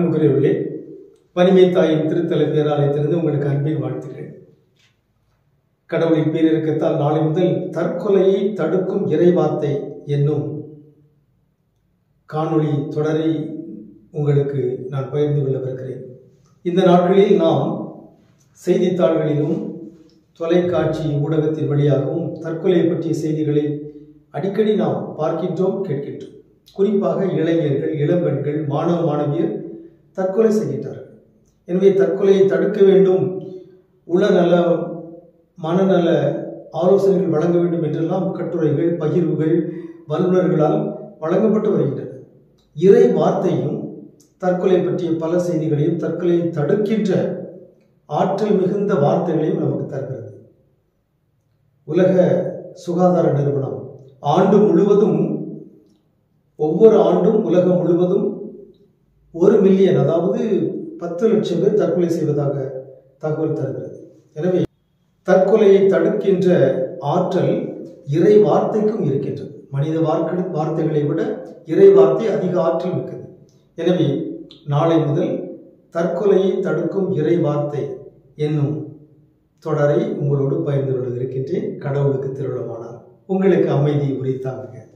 அன்புக்குரியவர்களே பனிமை தாயின் திருத்தல பேராலயத்திலிருந்து உங்களுக்கு அன்பின் வாழ்த்துக்கள் கடவுளின் பேரிறக்கத்தால் நாளை முதல் தற்கொலையை தடுக்கும் இறைவார்த்தை என்னும் காணொளி தொடரை உங்களுக்கு நான் பகிர்ந்து கொள்ளவிருக்கிறேன் இந்த நாட்களில் நாம் செய்தித்தாள்களிலும் தொலைக்காட்சி ஊடகத்தின் வழியாகவும் தற்கொலை பற்றிய செய்திகளை அடிக்கடி நாம் பார்க்கின்றோம் கேட்கின்றோம் குறிப்பாக இளைஞர்கள் இளம்பெண்கள் மாணவ மாணவியர் தற்கொலை செய்கின்றார்கள் எனவே தற்கொலையை தடுக்க வேண்டும் உளநல மனநல ஆலோசனைகள் வழங்க வேண்டும் என்றெல்லாம் கட்டுரைகள் பகிர்வுகள் வல்லுநர்களால் வழங்கப்பட்டு வருகின்றன இறை வார்த்தையும் தற்கொலை பற்றிய பல செய்திகளையும் தற்கொலையை தடுக்கின்ற ஆற்றல் மிகுந்த வார்த்தைகளையும் நமக்கு தருகிறது உலக சுகாதார நிறுவனம் ஆண்டு முழுவதும் ஒவ்வொரு ஆண்டும் உலகம் முழுவதும் ஒரு மில்லியன் அதாவது பத்து லட்சம் பேர் தற்கொலை செய்வதாக தகவல் தருகிறது எனவே தற்கொலையை தடுக்கின்ற ஆற்றல் இறை வார்த்தைக்கும் இருக்கின்றது மனித வார்த்தை வார்த்தைகளை விட இறை வார்த்தை அதிக ஆற்றல் மிக்கது எனவே நாளை முதல் தற்கொலையை தடுக்கும் இறை வார்த்தை என்னும் தொடரை உங்களோடு பகிர்ந்து கொள்ள இருக்கின்றேன் கடவுளுக்கு திருவிழமானார் உங்களுக்கு அமைதி உரித்தாங்க